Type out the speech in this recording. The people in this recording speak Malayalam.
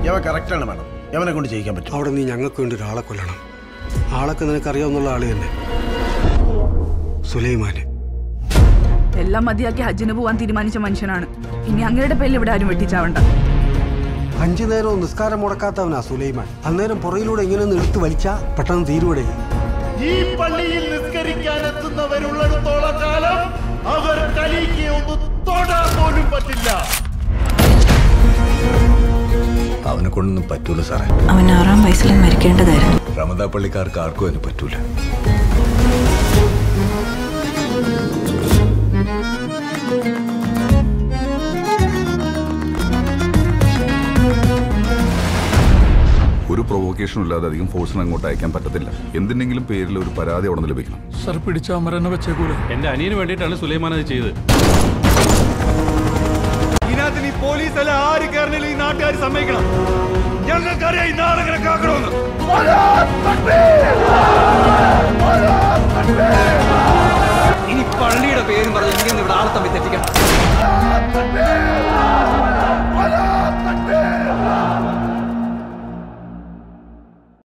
യവ കറക്റ്റാണ് മാഡം യവനെ കൊണ്ട് ചെയ്യിക്കാൻ പറ്റും അവിടെ നീ ഞങ്ങൾക്ക് വേണ്ടി ഒരാളെ കൊല്ലണം ആളൊക്കെ നിനക്കറിയാവുന്നുള്ള ആള് തന്നെ സുലൈമാന് എല്ലാം മതിയാക്കി ഹജ്ജിന് പോവാൻ തീരുമാനിച്ച മനുഷ്യനാണ് ഇനി അങ്ങയുടെ പേരിൽ ഇവിടെ ആരും വെട്ടിച്ചാവണ്ട അഞ്ചു നേരവും നിസ്കാരം മുടക്കാത്തവനാ സുലൈമാൻ അന്നേരം പുറയിലൂടെ ഇങ്ങനെ ഒന്ന് എടുത്ത് വലിച്ചാ പെട്ടെന്ന് തീരുവടേ ഈ പള്ളിയിൽ നിസ്കരിക്കാൻ എത്തുന്നവരുള്ളിടത്തോളം കാലം അവർ കലിക്ക് ഒന്ന് തൊടാൻ പോലും പറ്റില്ല അവനെ കൊണ്ടൊന്നും പറ്റൂല സാറേ അവൻ ആറാം വയസ്സിൽ മരിക്കേണ്ടതായിരുന്നു റമദാ പള്ളിക്കാർക്ക് ആർക്കും അതിന് പറ്റൂല ഒരു പ്രൊവോക്കേഷനും ഇല്ലാതെ അധികം ഫോഴ്സിന് അങ്ങോട്ട് അയക്കാൻ പറ്റത്തില്ല എന്തിനെങ്കിലും പേരിൽ ഒരു പരാതി അവിടെ നിന്ന് ലഭിക്കണം സർ പിടിച്ച അമരനെ വെച്ചേക്കൂലെ എന്റെ അനിയന് വേണ്ടിയിട്ടാണ് സുലൈമാൻ അത് ചെയ്തത് ഇതിനകത്ത് നീ പോലീസ് അല്ല ആര് കയറണില്ല ഈ നാട്ടുകാർ സമ്മതിക്കണം ഞങ്ങൾക്കറിയാം ഈ നാളെ കാക്കണമെന്ന്